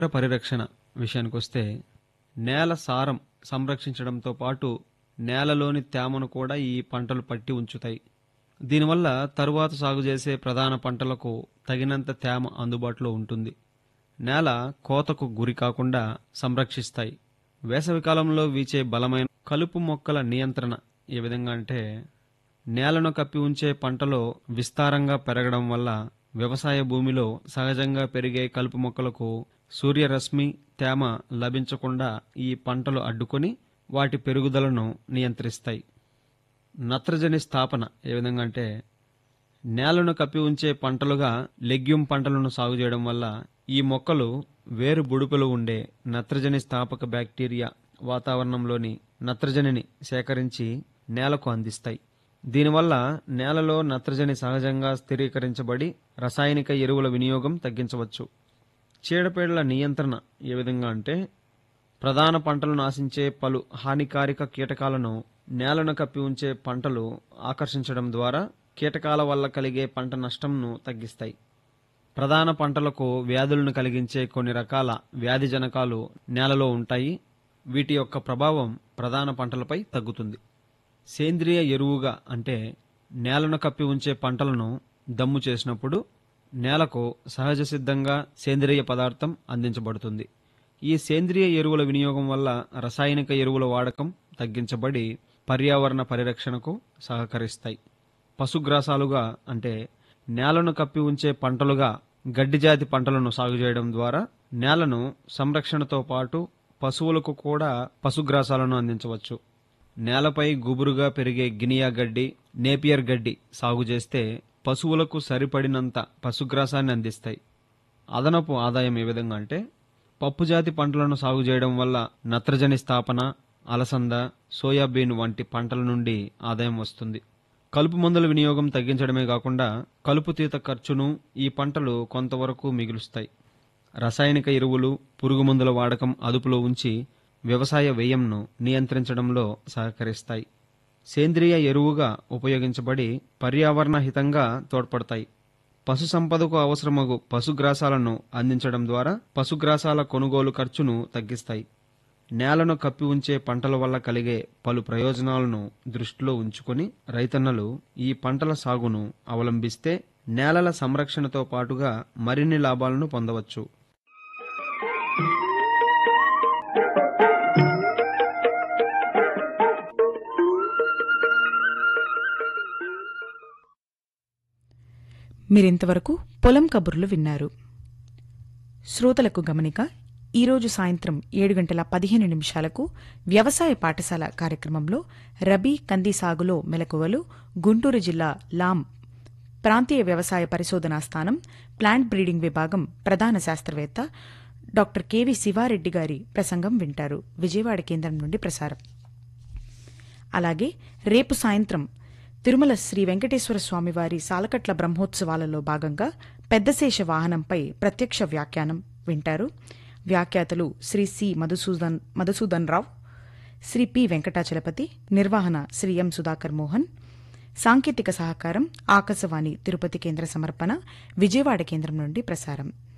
పరిరక్షణ విషయానికొస్తే నేల సారం సంరక్షించడంతో పాటు నేలలోని తేమను కూడా ఈ పంటలు పట్టి ఉంచుతాయి దీనివల్ల తరువాత సాగు చేసే ప్రధాన పంటలకు తగినంత తేమ అందుబాటులో ఉంటుంది నేల కోతకు గురి కాకుండా సంరక్షిస్తాయి వేసవికాలంలో వీచే బలమైన కలుపు మొక్కల నియంత్రణ ఏ విధంగా అంటే నేలను కప్పి ఉంచే పంటలో విస్తారంగా పెరగడం వల్ల వ్యవసాయ భూమిలో సహజంగా పెరిగే కలుపు మొక్కలకు సూర్యరశ్మి తేమ లభించకుండా ఈ పంటలు అడ్డుకొని వాటి పెరుగుదలను నియంత్రిస్తాయి నత్రజని స్థాపన ఏ విధంగా అంటే నేలను కప్పి ఉంచే పంటలుగా లెగ్యూమ్ పంటలను సాగు చేయడం వల్ల ఈ మొక్కలు వేరు బుడుపులు ఉండే నత్రజని స్థాపక బ్యాక్టీరియా వాతావరణంలోని నత్రజనిని సేకరించి నేలకు అందిస్తాయి దీనివల్ల నేలలో నత్రజని సహజంగా స్థిరీకరించబడి రసాయనిక ఎరువుల వినియోగం తగ్గించవచ్చు చీడపీడల నియంత్రణ ఏ విధంగా అంటే ప్రధాన పంటలను ఆశించే పలు హానికారక కీటకాలను నేలను కప్పి ఉంచే పంటలు ఆకర్షించడం ద్వారా కీటకాల వల్ల కలిగే పంట నష్టంను తగ్గిస్తాయి ప్రధాన పంటలకు వ్యాధులను కలిగించే కొన్ని రకాల వ్యాధి జనకాలు నేలలో ఉంటాయి వీటి యొక్క ప్రభావం ప్రధాన పంటలపై తగ్గుతుంది సేంద్రియ ఎరువుగా అంటే నేలను కప్పి ఉంచే పంటలను దమ్ము చేసినప్పుడు నేలకు సహజ సిద్ధంగా సేంద్రియ పదార్థం అందించబడుతుంది ఈ సేంద్రియ ఎరువుల వినియోగం వల్ల రసాయనిక ఎరువుల వాడకం తగ్గించబడి పర్యావరణ పరిరక్షణకు సహకరిస్తాయి పశుగ్రాసాలుగా అంటే నేలను కప్పి ఉంచే పంటలుగా గడ్డి జాతి పంటలను సాగు చేయడం ద్వారా నేలను సంరక్షణతో పాటు పశువులకు కూడా పశుగ్రాసాలను అందించవచ్చు నేలపై గుబురుగా పెరిగే గినియా గడ్డి నేపియర్ గడ్డి సాగు చేస్తే పశువులకు సరిపడినంత పశుగ్రాసాన్ని అందిస్తాయి అదనపు ఆదాయం ఏ విధంగా అంటే పప్పుజాతి పంటలను సాగు చేయడం వల్ల నత్రజని స్థాపన అలసంద సోయాబీన్ వంటి పంటల నుండి ఆదాయం వస్తుంది కలుపు మందుల వినియోగం తగ్గించడమే కాకుండా కలుపు తీత ఖర్చును ఈ పంటలు కొంతవరకు మిగులుస్తాయి రసాయనిక ఎరువులు పురుగు మందుల వాడకం అదుపులో ఉంచి వ్యవసాయ వ్యయంను నియంత్రించడంలో సహకరిస్తాయి సేంద్రియ ఎరువుగా ఉపయోగించబడి పర్యావరణ హితంగా తోడ్పడతాయి పశు సంపదకు అవసరమగు పశుగ్రాసాలను అందించడం ద్వారా పశుగ్రాసాల కొనుగోలు ఖర్చును తగ్గిస్తాయి నేలను కప్పి ఉంచే పంటల వల్ల కలిగే పలు ప్రయోజనాలను దృష్టిలో ఉంచుకొని రైతన్నలు ఈ పంటల సాగును అవలంబిస్తే నేలల సంరక్షణతో పాటుగా మరిన్ని లాభాలను పొందవచ్చు మీరింతవరకు పొలం కబుర్లు విన్నారు శ్రోతలకు గమనిక ఈరోజు సాయంత్రం ఏడు గంటల పదిహేను నిమిషాలకు వ్యవసాయ పాఠశాల కార్యక్రమంలో రబీ కంది సాగులో మెలకువలు గుంటూరు జిల్లా లాం ప్రాంతీయ వ్యవసాయ పరిశోధనా స్థానం ప్లాంట్ బ్రీడింగ్ విభాగం ప్రధాన శాస్త్రవేత్త డాక్టర్ కెవి శివారెడ్డి గారి ప్రసంగం వింటారు విజయవాడ కేంద్రం నుండి ప్రసారం అలాగే రేపు సాయంత్రం తిరుమల శ్రీ వెంకటేశ్వర స్వామివారి సాలకట్ల బ్రహ్మోత్సవాలలో భాగంగా పెద్దశేష వాహనంపై ప్రత్యక్ష వ్యాఖ్యానం వింటారు వ్యాఖ్యాతలు శ్రీ సి మధుసూదన్ మధుసూదన్ రావు శ్రీ పి వెంకటాచలపతి నిర్వహణ శ్రీ ఎం సుధాకర్ మోహన్ సాంకేతిక సహకారం ఆకాశవాణి తిరుపతి కేంద్ర సమర్పణ విజయవాడ కేంద్రం నుండి ప్రసారం